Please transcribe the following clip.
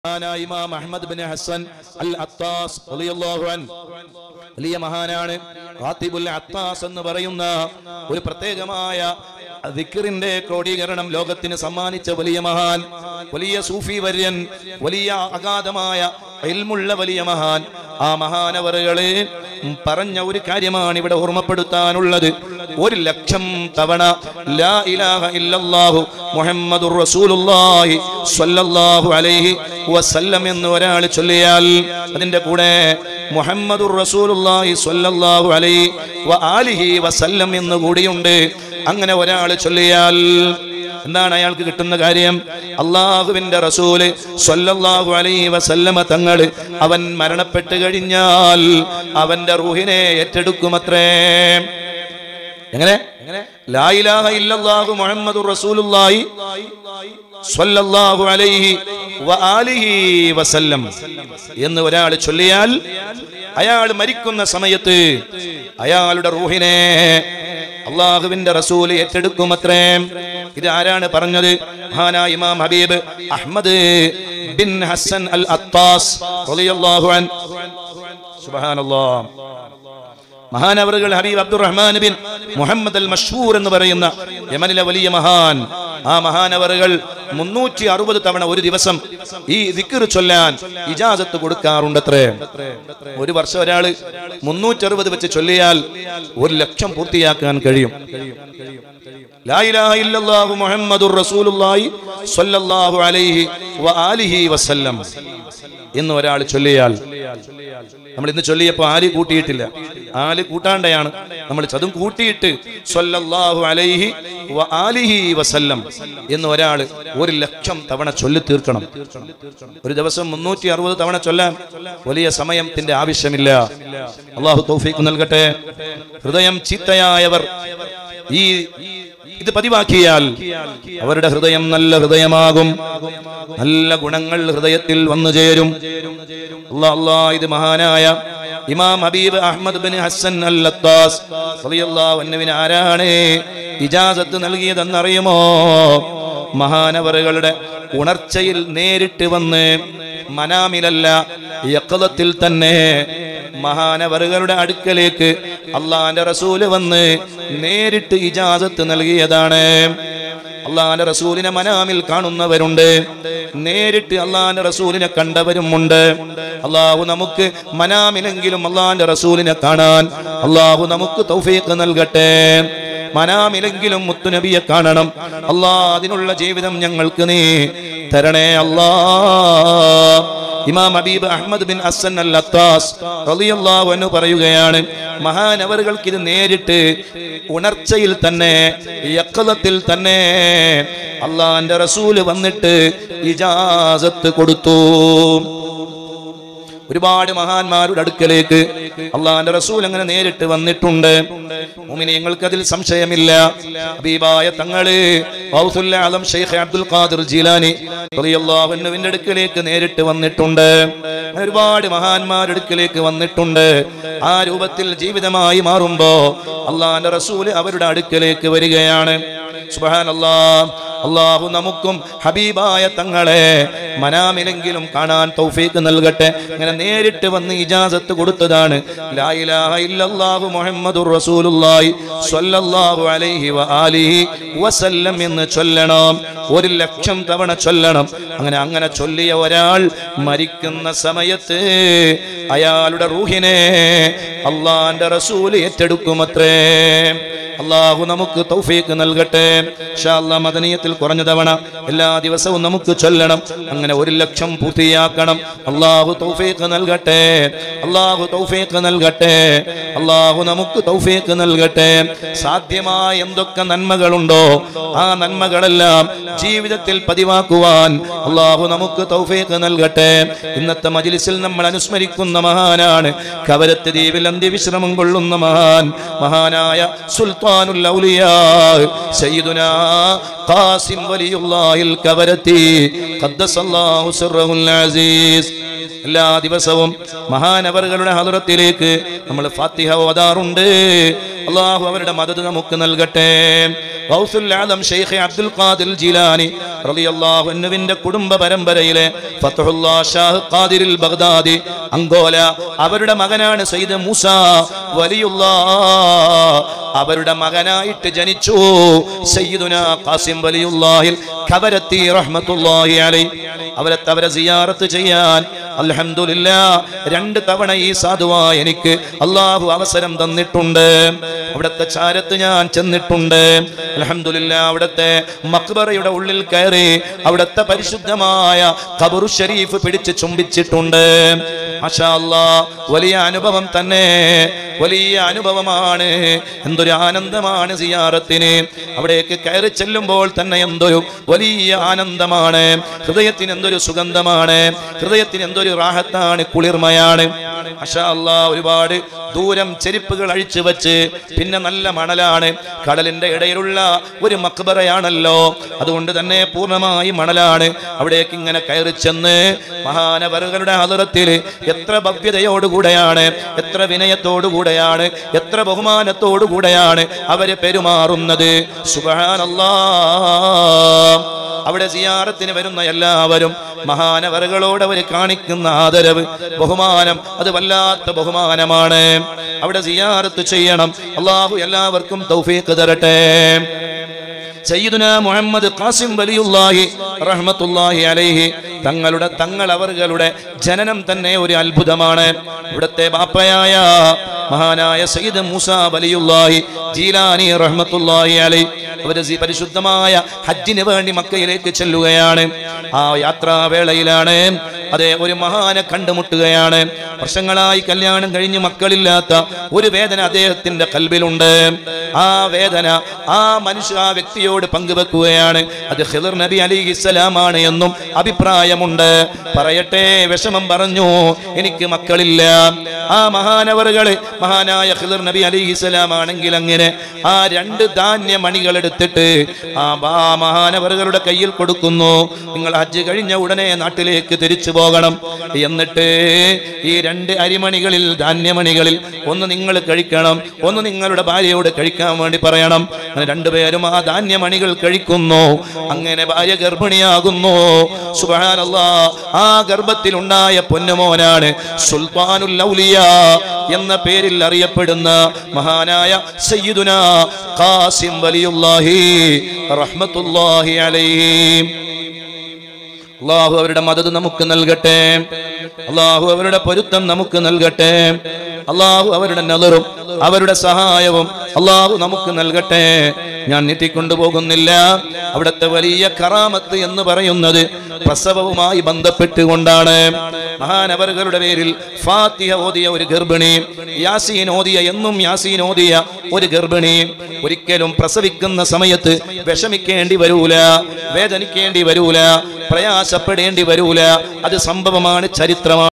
മഹാനായ Imam Ahmad bin Hasan al Attas റളിയല്ലാഹു അൻ വലിയ മഹാനാണ് ഖാത്തിബുൽ അത്താസ് എന്ന് പറയുന്ന ഒരു പ്രത്യേകമായ ദിക്റിന്റെ ക്രോഡീകരണം ലോകത്തിന് സമ്മാനിച്ച വലിയ മഹാൻ വലിയ സൂഫി വര്യൻ വലിയ അഗാധമായ ഇൽമുള്ള വലിയ മഹാൻ ആ മഹാനവറുകളെ പറഞ്ഞ ഒരു കാര്യമാണ് ഇവിടെ ഓർമ്മപ്പെടുത്താനുള്ളത് ഒരു ലക്ഷം തവണ ലാ ഇലാഹ ഇല്ലല്ലാഹു മുഹമ്മദുർ റസൂലുള്ളാഹി സ്വല്ലല്ലാഹു അലൈഹി വസല്ലം എന്ന് ഒരാൾ ചൊല്ലിയാൽ അതിന്റെ കൂടെ മുഹമ്മദുർ റസൂലുള്ളാഹി സ്വല്ലല്ലാഹു അലൈഹി വ ആലിഹി വസല്ലം എന്ന് കൂടിയുണ്ട് അങ്ങനെ ഒരാൾ ചൊല്ലിയാൽ എന്താണ് അയാൾക്ക് കിട്ടുന്ന കാര്യം അള്ളാഹുവിന്റെ റസൂല് സ്വല്ലല്ലാഹു അലൈഹി വസല്ലമ തങ്ങള് അവൻ മരണപ്പെട്ട് കഴിഞ്ഞാൽ അവന്റെ റൂഹിനെ ഏറ്റെടുക്കുമത്രേ എങ്ങനെ ലാ ഇലാഹ ഇല്ലല്ലാഹു മുഹമ്മദുർ റസൂലുള്ളാഹി സ്വല്ലല്ലാഹു അലൈഹി വ ആലിഹി വസല്ലം എന്ന് ഒരാൾ ചൊല്ലിയാൽ അയാൾ മരിക്കുന്ന സമയത്ത് അയാളുടെ റൂഹിനെ അള്ളാഹുവിന്റെ റസൂല് ഏറ്റെടുക്കുമത്രേ ഇത് ആരാണ് പറഞ്ഞത് മഹാനായ Imam Habib Ahmad bin Hasan al Attas റളിയല്ലാഹു അൻ സുബ്ഹാനല്ലാഹ് മഹാനവറുകൾ Habib Abdurrahman bin Muhammad al Mashhur എന്ന് പറയുന്ന യമനിലെ വലിയ മഹാൻ ആ മഹാനവറുകൾ മുന്നൂറ്റി അറുപത് തവണ ഒരു ദിവസം ഈ ദിക്കർ ചൊല്ലാൻ ഇജാസത്ത് കൊടുക്കാറുണ്ടത്രേ ഒരു വർഷം ഒരാള് മുന്നൂറ്റി അറുപത് വെച്ച് ചൊല്ലിയാൽ ഒരു ലക്ഷം പൂർത്തിയാക്കാൻ കഴിയും ലാ ഇലാഹ ഇല്ലല്ലാഹു മുഹമ്മദുർ റസൂലുള്ളാഹി സ്വല്ലല്ലാഹു അലൈഹി വ ആലിഹി വസല്ലം എന്ന് ഒരാൾ ചൊല്ലിയാൽ നമ്മൾ ഇന്ന് ചൊല്ലിയപ്പോൾ ആല് കൂട്ടിയിട്ടില്ല ആല് കൂട്ടാണ്ടയാണ് നമ്മൾ ചതും കൂട്ടിയിട്ട് സ്വല്ലല്ലാഹു അലൈഹി വ ആലിഹി വസല്ലം എന്ന് ഒരാൾ ഒരു ലക്ഷം തവണ ചൊല്ലി തീർക്കണം ഒരു ദിവസം മുന്നൂറ്റി അറുപത് തവണ ചൊല്ലാൻ വലിയ സമയത്തിന്റെ ആവശ്യമില്ല അള്ളാഹു തൗഫീഖ് നൽകട്ടെ ഹൃദയം ചീത്തയായവർ ഈ ഇത് പതിവാക്കിയാൽ അവരുടെ ഹൃദയം നല്ല ഹൃദയമാകും നല്ല ഗുണങ്ങൾ ഹൃദയത്തിൽ വന്നു ചേരും അല്ലാ അല്ലാ ഇത് മഹാനായ Imam Habib Ahmad bin Hasan al Attas റളിയല്ലാഹു അൻഹുവിന് ആരാണ് ഇജാസത്ത് നൽകിയതെന്നറിയുമോ മഹാനവറുകളുടെ ഉണർച്ചയിൽ നേരിട്ട് വന്ന് മനാമിലല്ല യക്കളത്തിൽ തന്നെ മഹാനവറുകളുടെ അടുക്കലേക്ക് അള്ളാന്റെ റസൂല് വന്ന് നേരിട്ട് ഇജാസത്ത് നൽകിയതാണ് അള്ളാന്റെ റസൂലിനെ മനാമിൽ കാണുന്നവരുണ്ട് നേരിട്ട് അള്ളാന്റെ റസൂലിനെ കണ്ടവരുമുണ്ട് അള്ളാഹു നമുക്ക് മനാമിലെങ്കിലും അള്ളാന്റെ റസൂലിനെ കാണാൻ അള്ളാഹു നമുക്ക് തൗഫീഖ് നൽകട്ടെ മനാമിലെങ്കിലും മുത്തുനബിയെ കാണണം അല്ലാ അതിനുള്ള ജീവിതം ഞങ്ങൾക്ക് നീ തരണേ അല്ലാ Imam Habib Ahmad bin Hasan al Attas റളിയല്ലാഹു അൻഹു പറയുകയാണ് മഹാനവറുകൾക്ക് ഇത് നേരിട്ട് ഉണർച്ചയിൽ തന്നെ യക്കളത്തിൽ തന്നെ അള്ളാന്റെ റസൂല് വന്നിട്ട് ഇജാസത്ത് കൊടുത്തു ഒരുപാട് മഹാന്മാരുടെ അടുക്കലേക്ക് അള്ളാന്റെ റസൂൽ അങ്ങനെ നേരിട്ട് വന്നിട്ടുണ്ട് മുമിനിയങ്ങൾക്ക് അതിൽ സംശയമില്ല ഹബീബായ തങ്ങള് ഗൗസുൽ ആലം ഷെയ്ഖ് അബ്ദുൽ ഖാദിർ ജീലാനി റളിയല്ലാഹു അൻഹുവിന്റെ അടുക്കലേക്ക് നേരിട്ട് വന്നിട്ടുണ്ട് അങ്ങനെ ഒരുപാട് മഹാന്മാരുടെ അടുക്കലേക്ക് വന്നിട്ടുണ്ട് ആ രൂപത്തിൽ ജീവിതമായി മാറുമ്പോ അള്ളാന്റെ റസൂല് അവരുടെ അടുക്കലേക്ക് വരികയാണ് സുബ്ഹാനല്ലാ അള്ളാഹു നമുക്കും ഹബീബായ തങ്ങളെ മനാമിലെങ്കിലും കാണാൻ തൗഫീക്ക് നൽകട്ടെ അങ്ങനെ നേരിട്ട് വന്ന് ഇജാസത്ത് കൊടുത്തതാണ് ലാ ഇലാഹ ഇല്ലല്ലാഹു മുഹമ്മദുർ റസൂലുള്ളാഹി സ്വല്ലല്ലാഹു അലൈഹി വ ആലിഹി വസല്ലം എന്ന് ചൊല്ലണം ഒരു ലക്ഷം തവണ ചൊല്ലണം അങ്ങനെ അങ്ങനെ ചൊല്ലിയ ഒരാൾ മരിക്കുന്ന സമയത്ത് അയാളുടെ റൂഹിനെ അള്ളാന്റെ റസൂൽ ഏറ്റെടുക്കുമത്രേ അള്ളാഹു നമുക്ക് തൗഫീക്ക് നൽകട്ടെ ഇൻഷാ അല്ലാ മദനീയത്തിൽ കുറഞ്ഞ തവണ എല്ലാ ദിവസവും നമുക്ക് ചൊല്ലണം അങ്ങനെ ഒരു ലക്ഷം പൂർത്തിയാക്കണം അള്ളാഹു തൗഫീക്ക് നൽകട്ടെ അള്ളാഹു തൗഫീക്ക് നൽകട്ടെ അള്ളാഹു നമുക്ക് തൗഫീക്ക് നൽകട്ടെ സാധ്യമായ എന്തൊക്കെ നന്മകളുണ്ടോ ആ നന്മകളെല്ലാം ജീവിതത്തിൽ പതിവാക്കുവാൻ അള്ളാഹു നമുക്ക് തൗഫീക്ക് നൽകട്ടെ ഇന്നത്തെ മജിലിസിൽ നമ്മൾ അനുസ്മരിക്കുന്ന മഹാനാണ് കവരത്ത് ദ്വീപിൽ അന്ത്യവിശ്രമം കൊള്ളുന്ന മഹാൻ മഹാനായ സുൽത്താനുൽ ഔലിയാ സയ്യിദുനാ ഖാസിം വലിയുള്ളാഹിൽ കവരത്തി ഖദ്ദസല്ലാഹു സിർറഹുൽ അസീസ് എല്ലാ ദിവസവും മഹാനവറുകളുടെ ഹദറത്തിലേക്ക് നമ്മൾ ഫാത്തിഹ ഓതാറുണ്ട് അള്ളാഹു അവരുടെ മദത് നമുക്ക് നൽകട്ടെ ഗൗസുൽ ആദം ഷെയ്ഖ് അബ്ദുൽ ഖാദിർ ജിലാനി റളിയല്ലാഹു അൻഹുവിന്റെ കുടുംബ പരമ്പരയിലെ ഫത്ഹുല്ലാ ഷാഹ് ഖാദിരിൽ ബഗ്ദാദി അങ്കോല അവരുടെ മകനാണ് സയ്യിദ് മൂസ വലിയുല്ലാ അവരുടെ മകനായിട്ട് ജനിച്ചു സയ്യിദുന ഖാസിം വലിയുല്ലാഹിൽ ഖബരത്തി റഹ്മത്തുള്ളാഹി അലൈ അവരെ അവരെ സിയാറത്ത് ചെയ്യാൻ അൽഹംദുലില്ലാ രണ്ട് തവണ ഈ സാധുവായ എനിക്ക് അള്ളാഹു അവസരം തന്നിട്ടുണ്ട് അവിടുത്തെ ചാരത്ത് ഞാൻ ചെന്നിട്ടുണ്ട് അൽഹംദുലില്ലാ അവിടുത്തെ മക്ബറയുടെ ഉള്ളിൽ കയറി അവിടുത്തെ പരിശുദ്ധമായ ഖബറു ഷരീഫ് പിടിച്ച് ചുംബിച്ചിട്ടുണ്ട് മാഷാ അല്ലാ വലിയ അനുഭവം തന്നെ വലിയ അനുഭവമാണ് എന്തൊരു ആനന്ദമാണ് സിയാറത്തിന് അവിടേക്ക് കയറി ചെല്ലുമ്പോൾ തന്നെ എന്തൊരു വലിയ ആനന്ദമാണ് ഹൃദയത്തിന് എന്തൊരു സുഗന്ധമാണ് ഹൃദയത്തിന് എന്തൊരു റാഹത്താണ് കുളിർമയാണ് മാഷാ അല്ലാ ഒരുപാട് ദൂരം ചെരുപ്പുകൾ അഴിച്ചു വെച്ച് പിന്നെ നല്ല മണലാണ് കടലിന്റെ ഇടയിലുള്ള ഒരു മക്ബറയാണല്ലോ അതുകൊണ്ട് തന്നെ പൂർണ്ണമായി മണലാണ് അവിടേക്ക് ഇങ്ങനെ കയറി ചെന്ന് മഹാനവറുകളുടെ അതിർത്തിൽ എത്ര ഭവ്യതയോടുകൂടെയാണ് എത്ര വിനയത്തോടുകൂടെയാണ് എത്ര ബഹുമാനത്തോടുകൂടെയാണ് അവര് പെരുമാറുന്നത് സുബഹാനല്ലാ അവിടെ സിയാറത്തിന് വരുന്ന എല്ലാവരും മഹാനവറുകളോട് അവർ കാണിക്കുന്ന ആദരവ് ബഹുമാനം അത് വല്ലാത്ത ബഹുമാനമാണ് അവിടെ സിയാറത്ത് ചെയ്യണം അള്ളാഹു എല്ലാവർക്കും തൗഫീഖ് തരട്ടെ സയ്യിദുന മുഹമ്മദ് ഖാസിം വലിയുല്ലാഹി റഹ്മത്തുല്ലാഹി അലൈഹി തങ്ങളുടെ തങ്ങൾ അവர்களுടെ ജനനം തന്നെ ഒരു അത്ഭുതമാണ് ഇവിടുത്തെ ബാപ്പയായ മഹാനായ സയ്യിദ് മൂസ വലിയുല്ലാഹി ജീലാനി റഹ്മത്തുല്ലാഹി അലൈഹി അവര് സി- പരിശുദ്ധമായ ഹജ്ജിന് വേണ്ടി മക്കയിലേക്ക് ചെല്ലുകയാണ് ആ യാത്രാവേളയിലാണ് അതെ ഒരു മഹാനെ കണ്ടുമുട്ടുകയാണ് വർഷങ്ങളായി കല്യാണം കഴിഞ്ഞ് മക്കളില്ലാത്ത ഒരു വേദന അദ്ദേഹത്തിന്റെ കൽബിലുണ്ട് ആ വേദന ആ മനുഷ്യ ആ വ്യക്തിയോട് പങ്കുവെക്കുകയാണ് അത് ഖിദർ നബി അലി ഇസ്ലാമാണ് എന്നും അഭിപ്രായമുണ്ട് പറയട്ടെ വിഷമം പറഞ്ഞു എനിക്ക് മക്കളില്ല ആ മഹാനവറുകള് മഹാനായ ഖിദർ നബി അലി ഇസ്ലാം ആണെങ്കിൽ അങ്ങനെ ആ രണ്ട് ധാന്യ മണികൾ എടുത്തിട്ട് ആ ബാ മഹാനവറുകളുടെ കയ്യിൽ കൊടുക്കുന്നു നിങ്ങൾ ഹജ്ജ് കഴിഞ്ഞ ഉടനെ നാട്ടിലേക്ക് തിരിച്ചു പോകണം എന്നിട്ട് ഈ രണ്ട് അരിമണികളിൽ ധാന്യമണികളിൽ ഒന്ന് നിങ്ങൾ കഴിക്കണം ഒന്ന് നിങ്ങളുടെ ഭാര്യയോട് കഴിക്കാൻ വേണ്ടി പറയണം അങ്ങനെ രണ്ടുപേരും ആ ധാന്യമണികൾ കഴിക്കുന്നു അങ്ങനെ ഭാര്യ ഗർഭിണിയാകുന്നു സുബഹാനല്ലാ ആ ഗർഭത്തിൽ ഉണ്ടായ പൊന്നുമോനാണ് സുൽത്താനുൽ ഔലിയ എന്ന പേരിൽ അറിയപ്പെടുന്ന മഹാനായ സയ്യിദുന ഖാസിം വലിയുല്ലാഹി റഹ്മത്തുല്ലാഹി അലൈഹി അള്ളാഹു അവരുടെ മദത് നമുക്ക് നൽകട്ടെ അള്ളാഹു അവരുടെ പൊരുത്തം നമുക്ക് നൽകട്ടെ അള്ളാഹു അവരുടെ നദറും അവരുടെ സഹായവും അള്ളാഹു നമുക്ക് നൽകട്ടെ ഞാൻ നീട്ടിക്കൊണ്ടു പോകുന്നില്ല അവിടുത്തെ വലിയ കറാമത്ത് എന്ന് പറയുന്നത് പ്രസവവുമായി ബന്ധപ്പെട്ടുകൊണ്ടാണ് മഹാനവറുകളുടെ പേരിൽ ഫാത്തിഹ ഓതിയ ഒരു ഗർഭിണി യാസീൻ ഓതിയ എന്നും യാസീൻ ഓതിയ ഒരു ഗർഭിണി ഒരിക്കലും പ്രസവിക്കുന്ന സമയത്ത് വിഷമിക്കേണ്ടി വരൂല വേദനിക്കേണ്ടി വരൂല പ്രയാസപ്പെടേണ്ടി വരൂല അത് സംഭവമാണ് ചരിത്രമാണ്